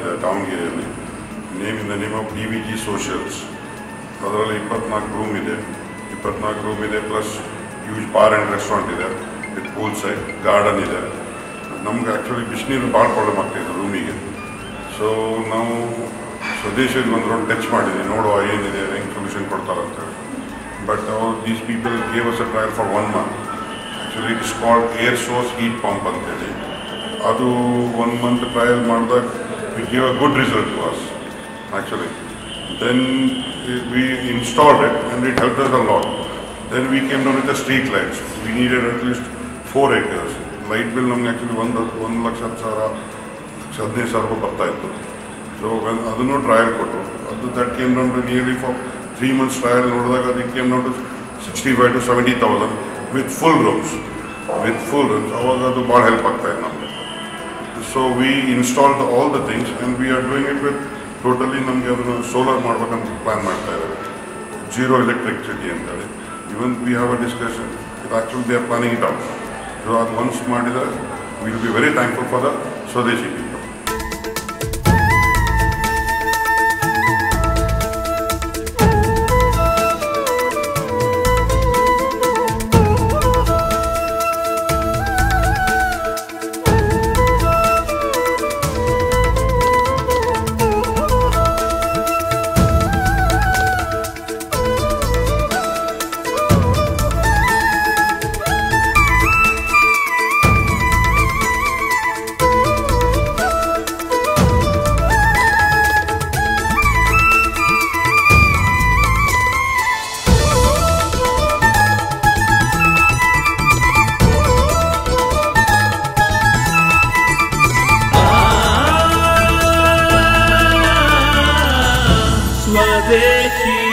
ಇದೆ ದಾವಣಗೆರೆಯಲ್ಲಿ name in the name of D V G socials ಅದರಲ್ಲಿ ಇಪ್ಪತ್ನಾಲ್ಕು ರೂಮ್ ಇದೆ ಇಪ್ಪತ್ನಾಲ್ಕು ರೂಮ್ ಇದೆ plus use bar and restaurant ಇದೆ ವಿತ್ ಪೂಲ್ ಸೈಡ್ ಗಾರ್ಡನ್ ಇದೆ ನಮ್ಗೆ ಆ್ಯಕ್ಚುಲಿ ಬಿಸಿನೀರು ಭಾಳ ಪ್ರಾಬ್ಲಮ್ ಆಗ್ತಾಯಿದೆ ರೂಮಿಗೆ ಸೊ ನಾವು ಸ್ವದೇಶಿಗೆ ಒಂದು ರೌಂಡ್ ಟಚ್ ಮಾಡಿದ್ವಿ ನೋಡುವ ಏನಿದೆ ಹೆಂಗೆ ಸೊಲ್ಯೂಷನ್ ಕೊಡ್ತಾರಂತ ಬಟ್ ಅವ್ರು these people gave us a trial for one month actually it's called air source heat pump ಅಂತೇಳಿ ಅದು ಒನ್ ಮಂತ್ ಟ್ರಯಲ್ ಮಾಡಿದಾಗ it gave a good result to us actually then we installed it and it help us a lot then we came down with the street lights we needed at least four acres light bill ನಮ್ಗೆ actually ಒಂದು ಒಂದು ಲಕ್ಷ ಹತ್ತು ಸಾವಿರ ಹದಿನೈದು ಸಾವಿರ ರೂಪಾಯಿ ಬರ್ತಾ ಇತ್ತು ಸೊ ಅದನ್ನು ಟ್ರಯಲ್ ಕೊಟ್ಟರು ಅದು that came down to nearly for three months trial ನೋಡಿದಾಗ ಅದಕ್ಕೆ came down to sixty five to seventy thousand with full rooms with full rooms ಅವಾಗ ಅದು ಭಾಳ ಹೆಲ್ಪ್ ಆಗ್ತಾ ಇದೆ ನಮಗೆ so we installed all the things and we are doing it with totally ನಮಗೆ ಅದನ್ನು ಸೋಲಾರ್ ಮಾಡ್ಬೇಕಂತ ಪ್ಲ್ಯಾನ್ ಮಾಡ್ತಾ ಇದ್ದಾರೆ ಜೀರೋ ಎಲೆಕ್ಟ್ರಿಸಿಟಿ ಅಂತೇಳಿ even we have a discussion ಇದು actually they are planning it out so ಅದು ಒನ್ಸ್ ಮಾಡಿದರೆ will be very thankful for the swadeshi people ಸ್ವದೇಶಿ